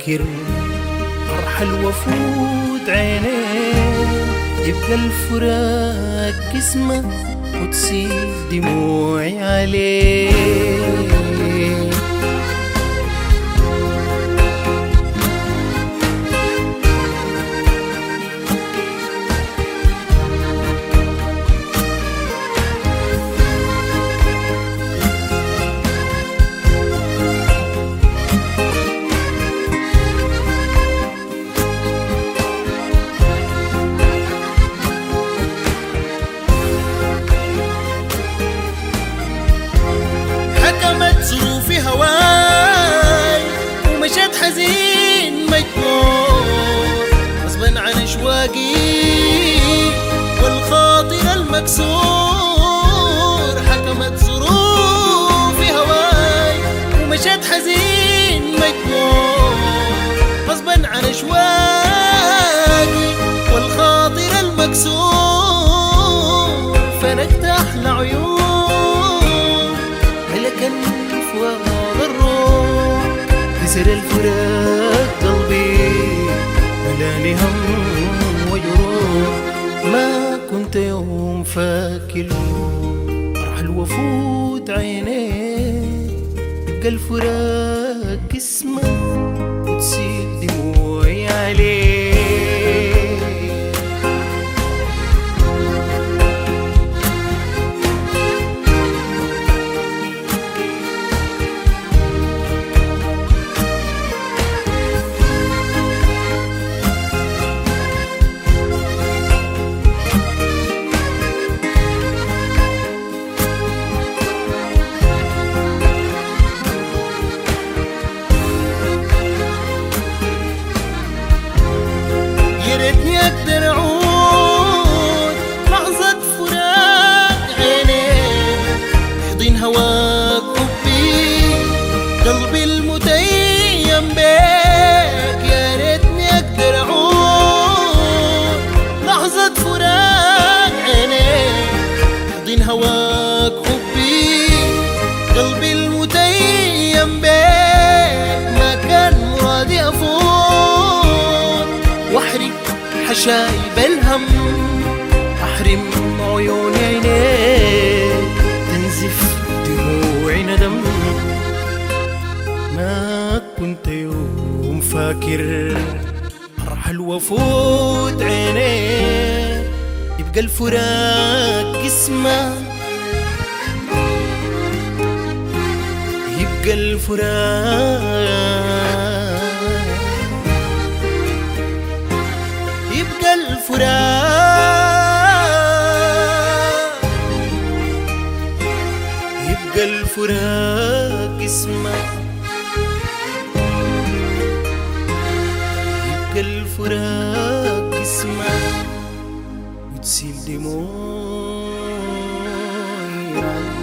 فاكر أرحل وفوت عينيه يبقى الفراق قسمة وتسيل دموعي عليه حكمت ظروفي هواي ومشيت حزين مجبور غصبا عن اشواقي والخاطر المكسور حكمت ظروفي هواي ومشيت حزين مجبور غصبا عن اشواقي والخاطر المكسور فنكت احلى عيون ملك الفؤاد الروح كسر الفراق قلبي ملاني هم وجروح ما كنت يوم فاكر أرحل وفوت عينيه يبقى الفراق اسمه وتسيل دموعي عليه يا ريتني اقدر اعود لحظة فراق عينيك يحضن هواك حبي قلبي المتيم بيك يا ريتني اقدر اعود لحظة فراق عينيك يحضن هواك حبي قلبي المتيم بيك ما كان مرادي افوت واحرق حشايب الهم أحرم عيوني عينيك تنزف دموعي ندم ما كنت يوم فاكر أرحل وفوت عينيك يبقى الفراق اسمه يبقى الفراق يبقى الفراق يبقى الفراق اسمه يبقى الفراق اسمه وتسيل دموعي عليه